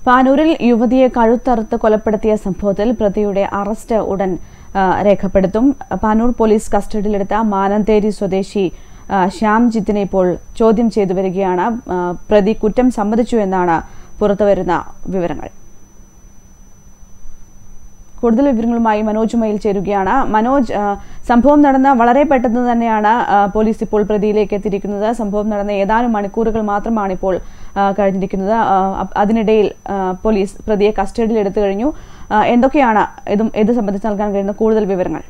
പാനൂരിൽ യുവതിയെ കഴുത്തറുത്ത് കൊലപ്പെടുത്തിയ സംഭവത്തിൽ പ്രതിയുടെ അറസ്റ്റ് ഉടൻ ആ, രേഖപ്പെടുത്തും പാനൂർ പോലീസ് കസ്റ്റഡിയിലെടുത്ത മാനന്തേരി സ്വദേശി ആ, ശ്യാംജിത്തിനെ ഇപ്പോൾ ചോദ്യം ചെയ്തു വരികയാണ് ആ, പ്രതി കുറ്റം സമ്മതിച്ചു എന്നാണ് പുറത്തുവരുന്ന വിവരങ്ങൾ കൂടുതൽ വിവരങ്ങളുമായി മനോജ് മയിൽ ചേരുകയാണ് മനോജ് ആ, സംഭവം നടന്ന വളരെ പെട്ടെന്ന് തന്നെയാണ് ആ, പോലീസ് ഇപ്പോൾ പ്രതിയിലേക്ക് എത്തിയിരിക്കുന്നത് സംഭവം നടന്ന ഏതാനും മണിക്കൂറുകൾ മാത്രമാണ് ഇപ്പോൾ ആ, കഴിഞ്ഞിരിക്കുന്നത് ആ, അപ്- അതിനിടയിൽ ആ, പോലീസ് പ്രതിയെ കസ്റ്റഡിയിൽ എടുത്തു കഴിഞ്ഞു ആ, എന്തൊക്കെയാണ് ഇതും ഇത് സംബന്ധിച്ച് നൽകാൻ കഴിയുന്ന കൂടുതൽ വിവരങ്ങൾ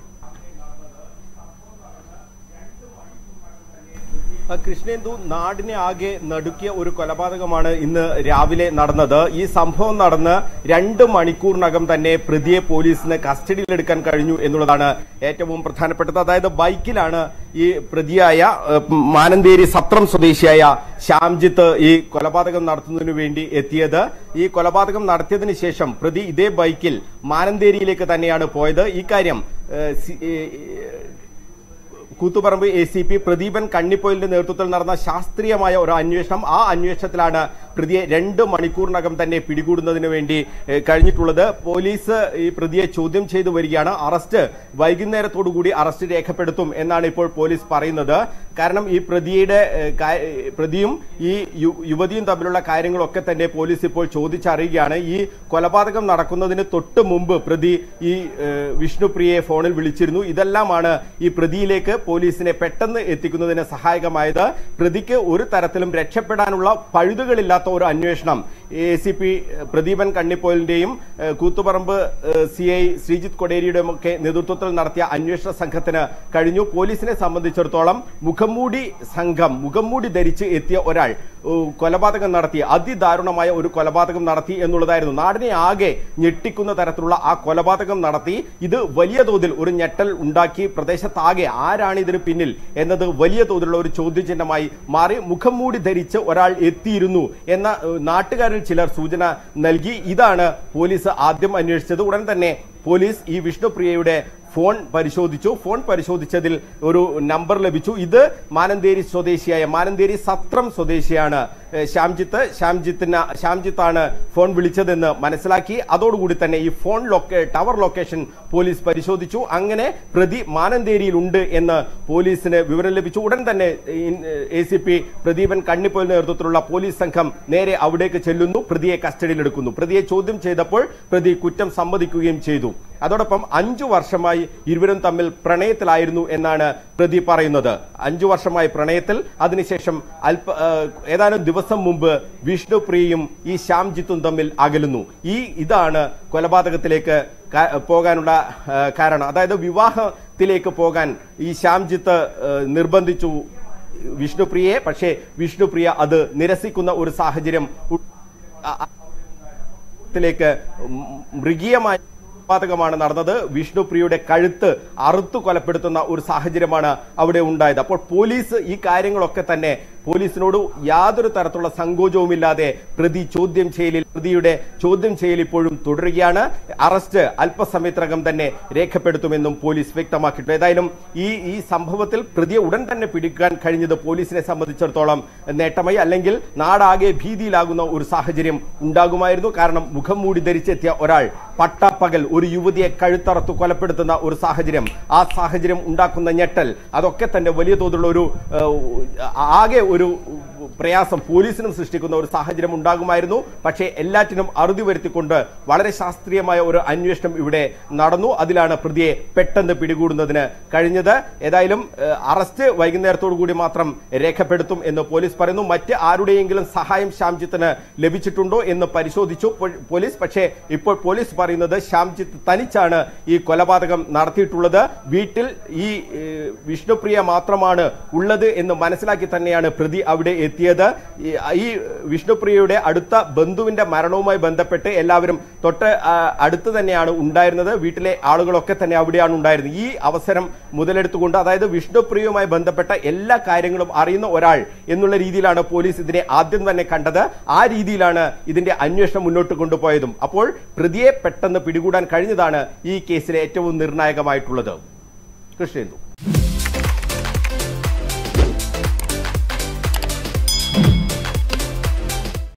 ആ, കൃഷ്ണേന്ദു നാടിനെ ആകെ നടുക്കിയ ഒരു കൊലപാതകമാണ് ഇന്ന് രാവിലെ നടന്നത് ഈ സംഭവം നടന്ന് രണ്ട് മണിക്കൂറിനകം തന്നെ പ്രതിയെ പോലീസിന് കസ്റ്റഡിയിലെടുക്കാൻ കഴിഞ്ഞു എന്നുള്ളതാണ് ഏറ്റവും പ്രധാനപ്പെട്ടത് അതായത് ബൈക്കിലാണ് ഈ പ്രതിയായ ഏഹ്, മാനന്തേരി സത്രം സ്വദേശിയായ ശ്യാംജിത്ത് ഈ കൊലപാതകം നടത്തുന്നതിനു വേണ്ടി എത്തിയത് ഈ കൊലപാതകം നടത്തിയതിനു ശേഷം പ്രതി ഇതേ ബൈക്കിൽ മാനന്തേരിയിലേക്ക് തന്നെയാണ് പോയത് ഇക്കാര്യം ഏഹ്, സി- ഏഹ്, Koothuparamba A C P Pradeepan കണ്ണിപ്പോയിലിന്റെ നേതൃത്വത്തിൽ നടന്ന ശാസ്ത്രീയമായ ഒരു അന്വേഷണം ആ അന്വേഷണത്തിലാണ് പ്രതിയെ രണ്ട് മണിക്കൂറിനകം തന്നെ പിടികൂടുന്നതിന് വേണ്ടി ഏഹ്, കഴിഞ്ഞിട്ടുള്ളത് പോലീസ് ഈ പ്രതിയെ ചോദ്യം ചെയ്തു വരികയാണ് അറസ്റ്റ് വൈകുന്നേരത്തോടു കൂടി അറസ്റ്റ് രേഖപ്പെടുത്തും എന്നാണ് ഇപ്പോൾ പോലീസ് പറയുന്നത് കാരണം ഈ പ്രതിയുടെ ഏഹ്, കാ- ഏഹ്, പ്രതിയും ഈ യു- യുവതിയും തമ്മിലുള്ള കാര്യങ്ങളൊക്കെ തന്നെ പോലീസ് ഇപ്പോൾ ചോദിച്ചറിയുകയാണ് ഈ കൊലപാതകം നടക്കുന്നതിന് തൊട്ട് മുമ്പ് പ്രതി ഈ ഏഹ്, വിഷ്ണുപ്രിയയെ ഫോണിൽ വിളിച്ചിരുന്നു ഇതെല്ലാമാണ് ഈ പ്രതിയിലേക്ക് പോലീസിനെ പെട്ടെന്ന് എത്തിക്കുന്നതിന് സഹായകമായത് പ്രതിക്ക് ഒരു തരത്തിലും രക്ഷപ്പെടാനുള്ള പഴുതുകളില്ലാത്ത ഒരു അന്വേഷണം എ സി പി പ്രദീപൻ കണ്ണിപ്പോലിന്റെയും ഏഹ്, കൂത്തുപറമ്പ് സി ഐ ശ്രീജിത്ത് കൊടേരിയുടെയും ഒക്കെ നേതൃത്വത്തിൽ നടത്തിയ അന്വേഷണ സംഘത്തിന് കഴിഞ്ഞു പോലീസിനെ സംബന്ധിച്ചിടത്തോളം മുഖംമൂടി സംഘം മുഖംമൂടി ധരിച്ച് എത്തിയ ഒരാൾ ഏഹ്, കൊലപാതകം നടത്തി അതിദാരുണമായ ഒരു കൊലപാതകം നടത്തി എന്നുള്ളതായിരുന്നു നാടിനെ ആകെ ഞെട്ടിക്കുന്ന തരത്തിലുള്ള ആ കൊലപാതകം നടത്തി ഇത് വലിയ തോതിൽ ഒരു ഞെട്ടൽ ഉണ്ടാക്കി പ്രദേശത്താകെ ആരാണ് ഇതിന് പിന്നിൽ എന്നത് വലിയ തോതിലുള്ള ഒരു ചോദ്യചിഹ്നമായി മാറി മുഖം മൂടി ധരിച്ച് ഒരാൾ എത്തിയിരുന്നു എന്ന ഏഹ്, നാട്ടുകാരിൽ ചിലർ സൂചന നൽകി ഇതാണ് പോലീസ് ആദ്യം അന്വേഷിച്ചത് ഉടൻ തന്നെ പോലീസ് ഈ വിഷ്ണുപ്രിയയുടെ ഫോൺ പരിശോധിച്ചു ഫോൺ പരിശോധിച്ചതിൽ ഒരു നമ്പർ ലഭിച്ചു ഇത് മാനന്തേരി സ്വദേശിയായ മാനന്തേരി സത്രം സ്വദേശിയാണ് ഏഹ് ശ്യാംജിത്ത് ശ്യാംജിത്തിന് ശ്യാംജിത്താണ് ഫോൺ വിളിച്ചതെന്ന് മനസ്സിലാക്കി അതോടുകൂടി തന്നെ ഈ ഫോൺ ലൊക്കേ ടവർ ലൊക്കേഷൻ പോലീസ് പരിശോധിച്ചു അങ്ങനെ പ്രതി മാനന്തേരിയിൽ ഉണ്ട് എന്ന് പോലീസിന് വിവരം ലഭിച്ചു ഉടൻ തന്നെ A C P Pradeepan Kannipol നേതൃത്വത്തിലുള്ള പോലീസ് സംഘം നേരെ അവിടേക്ക് ചെല്ലുന്നു പ്രതിയെ കസ്റ്റഡിയിലെടുക്കുന്നു പ്രതിയെ ചോദ്യം ചെയ്തപ്പോൾ പ്രതി കുറ്റം സമ്മതിക്കുകയും ചെയ്തു അതോടൊപ്പം അഞ്ചു വർഷമായി ഇരുവരും തമ്മിൽ പ്രണയത്തിലായിരുന്നു എന്നാണ് പ്രതി പറയുന്നത് അഞ്ചു വർഷമായി പ്രണയത്തിൽ അതിനുശേഷം അല്പ ആ, ഏതാനും ദിവസം മുമ്പ് വിഷ്ണുപ്രിയയും ഈ ശ്യാംജിത്തും തമ്മിൽ അകലുന്നു ഈ ഇതാണ് കൊലപാതകത്തിലേക്ക് കാ- പോകാനുള്ള ആ, കാരണം അതായത് വിവാഹത്തിലേക്ക് പോകാൻ ഈ ശ്യാംജിത്ത് ആ, നിർബന്ധിച്ചു വിഷ്ണുപ്രിയയെ പക്ഷേ വിഷ്ണുപ്രിയ അത് നിരസിക്കുന്ന ഒരു സാഹചര്യം ഉ- ആ- ആ- ത്തിലേക്ക് മൃഗീയമായ കൊലപാതകമാണ് നടന്നത് വിഷ്ണുപ്രിയയുടെ കഴുത്ത് അറുത്തു കൊലപ്പെടുത്തുന്ന ഒരു സാഹചര്യമാണ് അവിടെ ഉണ്ടായത് അപ്പോൾ പോലീസ് ഈ കാര്യങ്ങളൊക്കെ തന്നെ പോലീസിനോട് യാതൊരു തരത്തിലുള്ള സങ്കോചവുമില്ലാതെ പ്രതി ചോദ്യം ചെയ്യലിൽ പ്രതിയുടെ ചോദ്യം ചെയ്യൽ ഇപ്പോഴും തുടരുകയാണ് അറസ്റ്റ് അല്പസമയത്തിനകം തന്നെ രേഖപ്പെടുത്തുമെന്നും പോലീസ് വ്യക്തമാക്കിയിട്ടുണ്ട് ഏതായാലും ഈ ഈ സംഭവത്തിൽ പ്രതിയെ ഉടൻ തന്നെ പിടിക്കാൻ കഴിഞ്ഞത് പോലീസിനെ സംബന്ധിച്ചിടത്തോളം നേട്ടമായി അല്ലെങ്കിൽ നാടാകെ ഭീതിയിലാകുന്ന ഒരു സാഹചര്യം ഉണ്ടാകുമായിരുന്നു കാരണം മുഖം മൂടി ധരിച്ചെത്തിയ ഒരാൾ പട്ടാപ്പകൽ ഒരു യുവതിയെ കഴുത്തറത്തു കൊലപ്പെടുത്തുന്ന ഒരു സാഹചര്യം ആ സാഹചര്യം ഉണ്ടാക്കുന്ന ഞെട്ടൽ അതൊക്കെ തന്നെ വലിയ തോതിലുള്ള ഒരു ഏഹ്, ആകെ ഒരു പ്രയാസം പോലീസിനും സൃഷ്ടിക്കുന്ന ഒരു സാഹചര്യം ഉണ്ടാകുമായിരുന്നു പക്ഷേ എല്ലാറ്റിനും അറുതി വരുത്തിക്കൊണ്ട് വളരെ ശാസ്ത്രീയമായ ഒരു അന്വേഷണം ഇവിടെ നടന്നു അതിലാണ് പ്രതിയെ പെട്ടെന്ന് പിടികൂടുന്നതിന് കഴിഞ്ഞത് ഏതായാലും ഏഹ്, അറസ്റ്റ് വൈകുന്നേരത്തോടു കൂടി മാത്രം രേഖപ്പെടുത്തും എന്ന് പോലീസ് പറയുന്നു മറ്റ് ആരുടെയെങ്കിലും സഹായം ശ്യാംജിത്തിന് ലഭിച്ചിട്ടുണ്ടോ എന്ന് പരിശോധിച്ചു പോ- പോലീസ് പക്ഷേ ഇപ്പോൾ പോലീസ് പറയുന്നത് ശ്യാംജിത്ത് തനിച്ചാണ് ഈ കൊലപാതകം നടത്തിയിട്ടുള്ളത് വീട്ടിൽ ഈ ഏഹ്, വിഷ്ണുപ്രിയ മാത്രമാണ് ഉള്ളത് എന്ന് മനസ്സിലാക്കി തന്നെയാണ് പ്രതി അവിടെ എത്തിയത് ഈ- ഈ വിഷ്ണുപ്രിയയുടെ അടുത്ത ബന്ധുവിന്റെ മരണവുമായി ബന്ധപ്പെട്ട് എല്ലാവരും തൊട്ട് ആ, അടുത്ത് തന്നെയാണ് ഉണ്ടായിരുന്നത് വീട്ടിലെ ആളുകളൊക്കെ തന്നെ അവിടെയാണ് ഉണ്ടായിരുന്നത് ഈ അവസരം മുതലെടുത്തുകൊണ്ട് അതായത് വിഷ്ണുപ്രിയയുമായി ബന്ധപ്പെട്ട എല്ലാ കാര്യങ്ങളും അറിയുന്ന ഒരാൾ എന്നുള്ള രീതിയിലാണ് പോലീസ് ഇതിനെ ആദ്യം തന്നെ കണ്ടത് ആ രീതിയിലാണ് ഇതിന്റെ അന്വേഷണം മുന്നോട്ട് കൊണ്ടുപോയതും അപ്പോൾ പ്രതിയെ പെട്ടെന്ന് പിടികൂടാൻ കഴിഞ്ഞതാണ് ഈ കേസിലെ ഏറ്റവും നിർണായകമായിട്ടുള്ളത് കൃഷ്ണേന്ദു